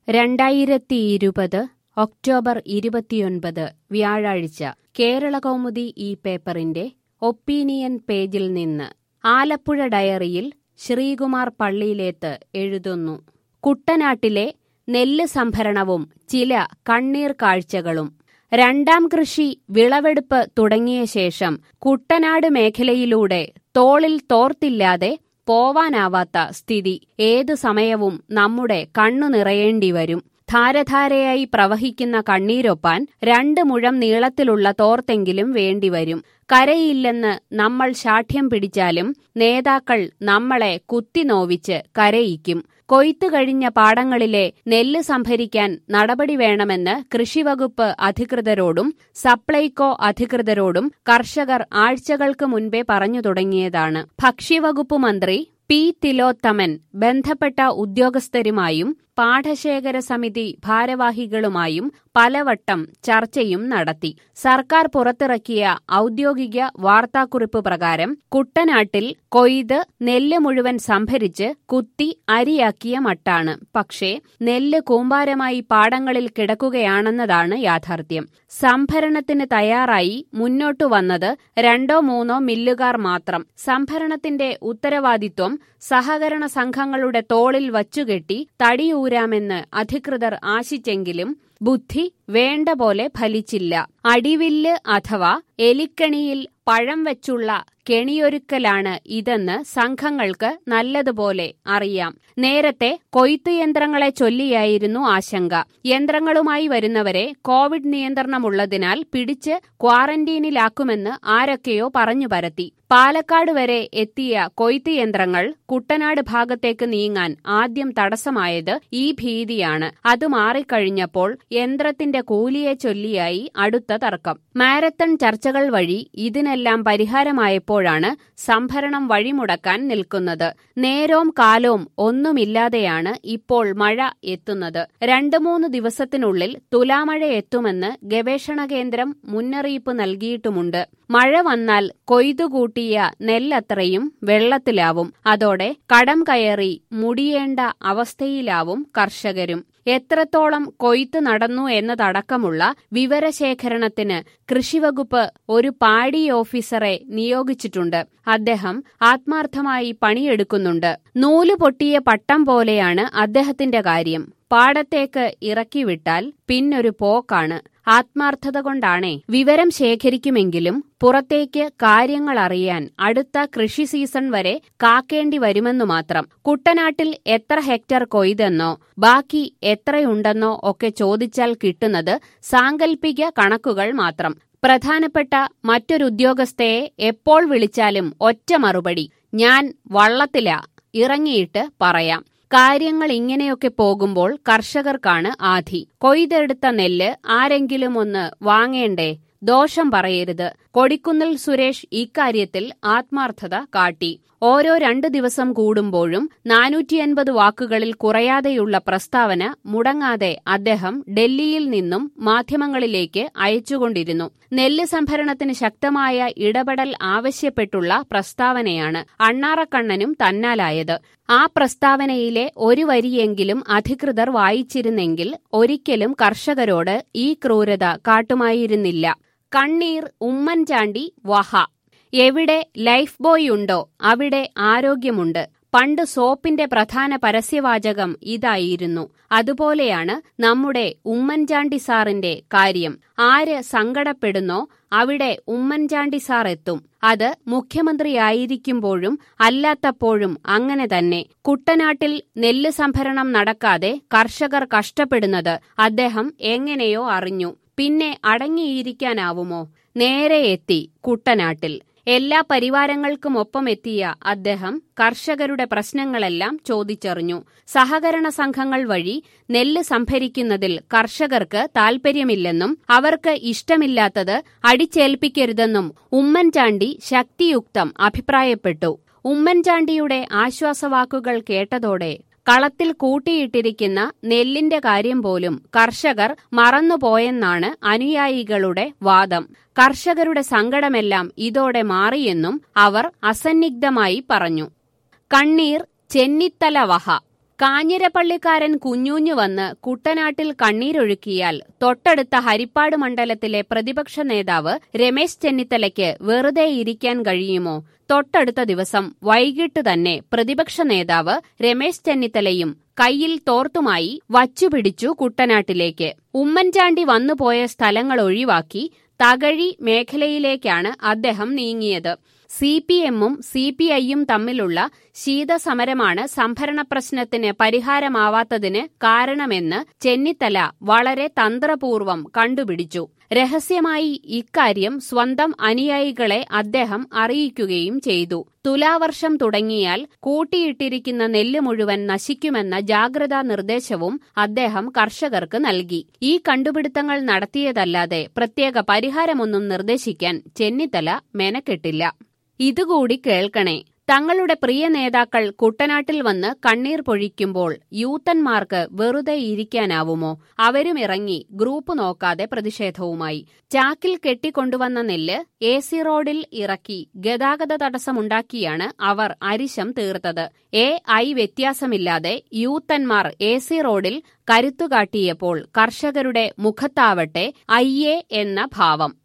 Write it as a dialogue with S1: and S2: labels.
S1: രണ്ടായിരത്തിയിരുപത് ഒക്ടോബർ ഇരുപത്തിയൊൻപത് വ്യാഴാഴ്ച കേരളകൗമുദി ഈ പേപ്പറിന്റെ ഒപ്പീനിയൻ പേജിൽ നിന്ന് ആലപ്പുഴ ഡയറിയിൽ ശ്രീകുമാർ പള്ളിയിലേത്ത് എഴുതുന്നു കുട്ടനാട്ടിലെ നെല്ല് സംഭരണവും ചില കണ്ണീർ കാഴ്ചകളും രണ്ടാം കൃഷി വിളവെടുപ്പ് തുടങ്ങിയ ശേഷം കുട്ടനാട് മേഖലയിലൂടെ തോളിൽ തോർത്തില്ലാതെ പോവാനാവാത്ത സ്ഥിതി ഏതു സമയവും നമ്മുടെ കണ്ണു നിറയേണ്ടി വരും ധാരധാരയായി പ്രവഹിക്കുന്ന കണ്ണീരൊപ്പാൻ രണ്ട് മുഴം നീളത്തിലുള്ള തോർത്തെങ്കിലും വേണ്ടിവരും കരയില്ലെന്ന് നമ്മൾ ശാഠ്യം പിടിച്ചാലും നേതാക്കൾ നമ്മളെ കുത്തിനോവിച്ച് കരയിക്കും കൊയ്ത്തു കഴിഞ്ഞ പാടങ്ങളിലെ നെല്ല് സംഭരിക്കാൻ നടപടി വേണമെന്ന് കൃഷിവകുപ്പ് അധികൃതരോടും സപ്ലൈകോ അധികൃതരോടും കർഷകർ ആഴ്ചകൾക്ക് മുൻപേ പറഞ്ഞു തുടങ്ങിയതാണ് ഭക്ഷ്യവകുപ്പ് മന്ത്രി പി തിലോത്തമൻ ബന്ധപ്പെട്ട ഉദ്യോഗസ്ഥരുമായും പാഠശേഖര സമിതി ഭാരവാഹികളുമായും പലവട്ടം ചർച്ചയും നടത്തി സർക്കാർ പുറത്തിറക്കിയ ഔദ്യോഗിക വാർത്താക്കുറിപ്പ് പ്രകാരം കുട്ടനാട്ടിൽ കൊയ്ത് നെല്ല് മുഴുവൻ സംഭരിച്ച് കുത്തി അരിയാക്കിയ മട്ടാണ് പക്ഷേ നെല്ല് കൂമ്പാരമായി പാടങ്ങളിൽ കിടക്കുകയാണെന്നതാണ് യാഥാർത്ഥ്യം സംഭരണത്തിന് തയ്യാറായി മുന്നോട്ടു വന്നത് രണ്ടോ മൂന്നോ മില്ലുകാർ മാത്രം സംഭരണത്തിന്റെ ഉത്തരവാദിത്വം സഹകരണ സംഘങ്ങളുടെ തോളിൽ വച്ചുകെട്ടി തടിയൂരാമെന്ന് അധികൃതർ ആശിച്ചെങ്കിലും ബുദ്ധി വേണ്ട പോലെ ഫലിച്ചില്ല അടിവില്ല് അഥവാ എലിക്കണിയിൽ പഴം വെച്ചുള്ള കെണിയൊരുക്കലാണ് ഇതെന്ന് സംഘങ്ങൾക്ക് നല്ലതുപോലെ അറിയാം നേരത്തെ കൊയ്ത്ത് യന്ത്രങ്ങളെ ചൊല്ലിയായിരുന്നു ആശങ്ക യന്ത്രങ്ങളുമായി വരുന്നവരെ കോവിഡ് നിയന്ത്രണമുള്ളതിനാൽ പിടിച്ച് ക്വാറന്റീനിലാക്കുമെന്ന് ആരൊക്കെയോ പറഞ്ഞു പരത്തി പാലക്കാട് വരെ എത്തിയ കൊയ്ത്ത് യന്ത്രങ്ങൾ കുട്ടനാട് ഭാഗത്തേക്ക് നീങ്ങാൻ ആദ്യം തടസ്സമായത് ഈ ഭീതിയാണ് അത് മാറിക്കഴിഞ്ഞപ്പോൾ യന്ത്രത്തിന്റെ കൂലിയെ ചൊല്ലിയായി അടുത്ത തർക്കം മാരത്തൺ ചർച്ചകൾ വഴി ഇതിനെല്ലാം പരിഹാരമായപ്പോഴാണ് സംഭരണം വഴിമുടക്കാൻ നിൽക്കുന്നത് നേരോം കാലോം ഒന്നുമില്ലാതെയാണ് ഇപ്പോൾ മഴ എത്തുന്നത് രണ്ടു മൂന്ന് ദിവസത്തിനുള്ളിൽ തുലാമഴ എത്തുമെന്ന് ഗവേഷണ കേന്ദ്രം മുന്നറിയിപ്പ് നൽകിയിട്ടുമുണ്ട് മഴ വന്നാൽ കൊയ്തുകൂട്ടിയ നെല്ലത്രയും വെള്ളത്തിലാവും അതോടെ കടം കയറി മുടിയേണ്ട അവസ്ഥയിലാവും കർഷകരും എത്രത്തോളം കൊയ്ത്ത് നടന്നു എന്നതടക്കമുള്ള വിവരശേഖരണത്തിന് കൃഷിവകുപ്പ് ഒരു പാടി ഓഫീസറെ നിയോഗിച്ചിട്ടുണ്ട് അദ്ദേഹം ആത്മാർത്ഥമായി പണിയെടുക്കുന്നുണ്ട് നൂല് പൊട്ടിയ പട്ടം പോലെയാണ് അദ്ദേഹത്തിന്റെ കാര്യം പാടത്തേക്ക് ഇറക്കിവിട്ടാൽ പിന്നൊരു പോക്കാണ് ആത്മാർത്ഥത കൊണ്ടാണേ വിവരം ശേഖരിക്കുമെങ്കിലും പുറത്തേക്ക് കാര്യങ്ങൾ അറിയാൻ അടുത്ത കൃഷി സീസൺ വരെ കാക്കേണ്ടി വരുമെന്നു മാത്രം കുട്ടനാട്ടിൽ എത്ര ഹെക്ടർ കൊയ്തെന്നോ ബാക്കി എത്രയുണ്ടെന്നോ ഒക്കെ ചോദിച്ചാൽ കിട്ടുന്നത് സാങ്കൽപ്പിക കണക്കുകൾ മാത്രം പ്രധാനപ്പെട്ട മറ്റൊരു ഉദ്യോഗസ്ഥയെ എപ്പോൾ വിളിച്ചാലും ഒറ്റ മറുപടി ഞാൻ വള്ളത്തിലാ ഇറങ്ങിയിട്ട് പറയാം കാര്യങ്ങൾ ഇങ്ങനെയൊക്കെ പോകുമ്പോൾ കർഷകർക്കാണ് ആധി കൊയ്തെടുത്ത നെല്ല് ആരെങ്കിലും ഒന്ന് വാങ്ങേണ്ടേ ദോഷം പറയരുത് കൊടിക്കുന്നിൽ സുരേഷ് ഇക്കാര്യത്തിൽ ആത്മാർത്ഥത കാട്ടി ഓരോ രണ്ടു ദിവസം കൂടുമ്പോഴും നാനൂറ്റിയൻപത് വാക്കുകളിൽ കുറയാതെയുള്ള പ്രസ്താവന മുടങ്ങാതെ അദ്ദേഹം ഡൽഹിയിൽ നിന്നും മാധ്യമങ്ങളിലേക്ക് അയച്ചുകൊണ്ടിരുന്നു നെല്ല് സംഭരണത്തിന് ശക്തമായ ഇടപെടൽ ആവശ്യപ്പെട്ടുള്ള പ്രസ്താവനയാണ് അണ്ണാറക്കണ്ണനും തന്നാലായത് ആ പ്രസ്താവനയിലെ ഒരു വരിയെങ്കിലും അധികൃതർ വായിച്ചിരുന്നെങ്കിൽ ഒരിക്കലും കർഷകരോട് ഈ ക്രൂരത കാട്ടുമായിരുന്നില്ല കണ്ണീർ ഉമ്മൻചാണ്ടി വഹ എവിടെ ലൈഫ് ബോയ് ഉണ്ടോ അവിടെ ആരോഗ്യമുണ്ട് പണ്ട് സോപ്പിന്റെ പ്രധാന പരസ്യവാചകം ഇതായിരുന്നു അതുപോലെയാണ് നമ്മുടെ ഉമ്മൻചാണ്ടി സാറിന്റെ കാര്യം ആര് സങ്കടപ്പെടുന്നോ അവിടെ ഉമ്മൻചാണ്ടി സാർ എത്തും അത് മുഖ്യമന്ത്രിയായിരിക്കുമ്പോഴും അല്ലാത്തപ്പോഴും അങ്ങനെ തന്നെ കുട്ടനാട്ടിൽ നെല്ല് സംഭരണം നടക്കാതെ കർഷകർ കഷ്ടപ്പെടുന്നത് അദ്ദേഹം എങ്ങനെയോ അറിഞ്ഞു പിന്നെ അടങ്ങിയിരിക്കാനാവുമോ നേരെ എത്തി കുട്ടനാട്ടിൽ എല്ലാ പരിവാരങ്ങൾക്കുമൊപ്പം എത്തിയ അദ്ദേഹം കർഷകരുടെ പ്രശ്നങ്ങളെല്ലാം ചോദിച്ചറിഞ്ഞു സഹകരണ സംഘങ്ങൾ വഴി നെല്ല് സംഭരിക്കുന്നതിൽ കർഷകർക്ക് താൽപര്യമില്ലെന്നും അവർക്ക് ഇഷ്ടമില്ലാത്തത് അടിച്ചേൽപ്പിക്കരുതെന്നും ഉമ്മൻചാണ്ടി ശക്തിയുക്തം അഭിപ്രായപ്പെട്ടു ഉമ്മൻചാണ്ടിയുടെ ആശ്വാസവാക്കുകൾ കേട്ടതോടെ കളത്തിൽ കൂട്ടിയിട്ടിരിക്കുന്ന നെല്ലിന്റെ കാര്യം പോലും കർഷകർ മറന്നുപോയെന്നാണ് അനുയായികളുടെ വാദം കർഷകരുടെ സങ്കടമെല്ലാം ഇതോടെ മാറിയെന്നും അവർ അസന്നിഗ്ധമായി പറഞ്ഞു കണ്ണീർ ചെന്നിത്തല വഹ കാഞ്ഞിരപ്പള്ളിക്കാരൻ കുഞ്ഞൂഞ്ഞു വന്ന് കുട്ടനാട്ടിൽ കണ്ണീരൊഴുക്കിയാൽ തൊട്ടടുത്ത ഹരിപ്പാട് മണ്ഡലത്തിലെ പ്രതിപക്ഷ നേതാവ് രമേശ് ചെന്നിത്തലയ്ക്ക് വെറുതെ ഇരിക്കാൻ കഴിയുമോ തൊട്ടടുത്ത ദിവസം വൈകിട്ട് തന്നെ പ്രതിപക്ഷ നേതാവ് രമേശ് ചെന്നിത്തലയും കയ്യിൽ തോർത്തുമായി വച്ചുപിടിച്ചു കുട്ടനാട്ടിലേക്ക് ഉമ്മൻചാണ്ടി വന്നുപോയ സ്ഥലങ്ങൾ ഒഴിവാക്കി തകഴി മേഖലയിലേക്കാണ് അദ്ദേഹം നീങ്ങിയത് സി പി എമ്മും സി പി ഐയും തമ്മിലുള്ള ശീതസമരമാണ് സംഭരണ പ്രശ്നത്തിന് പരിഹാരമാവാത്തതിന് കാരണമെന്ന് ചെന്നിത്തല വളരെ തന്ത്രപൂർവം കണ്ടുപിടിച്ചു രഹസ്യമായി ഇക്കാര്യം സ്വന്തം അനുയായികളെ അദ്ദേഹം അറിയിക്കുകയും ചെയ്തു തുലാവർഷം തുടങ്ങിയാൽ കൂട്ടിയിട്ടിരിക്കുന്ന നെല്ല് മുഴുവൻ നശിക്കുമെന്ന ജാഗ്രതാ നിർദ്ദേശവും അദ്ദേഹം കർഷകർക്ക് നൽകി ഈ കണ്ടുപിടുത്തങ്ങൾ നടത്തിയതല്ലാതെ പ്രത്യേക പരിഹാരമൊന്നും നിർദ്ദേശിക്കാൻ ചെന്നിത്തല മെനക്കെട്ടില്ല ഇതുകൂടി കേൾക്കണേ തങ്ങളുടെ പ്രിയ നേതാക്കൾ കുട്ടനാട്ടിൽ വന്ന് കണ്ണീർ പൊഴിക്കുമ്പോൾ യൂത്തന്മാർക്ക് വെറുതെ ഇരിക്കാനാവുമോ അവരും ഇറങ്ങി ഗ്രൂപ്പ് നോക്കാതെ പ്രതിഷേധവുമായി ചാക്കിൽ കെട്ടിക്കൊണ്ടുവന്ന നെല്ല് എ സി റോഡിൽ ഇറക്കി ഗതാഗത തടസ്സമുണ്ടാക്കിയാണ് അവർ അരിശം തീർത്തത് എ ഐ വ്യത്യാസമില്ലാതെ യൂത്തന്മാർ എ സി റോഡിൽ കരുത്തുകാട്ടിയപ്പോൾ കർഷകരുടെ മുഖത്താവട്ടെ അയ്യേ എന്ന ഭാവം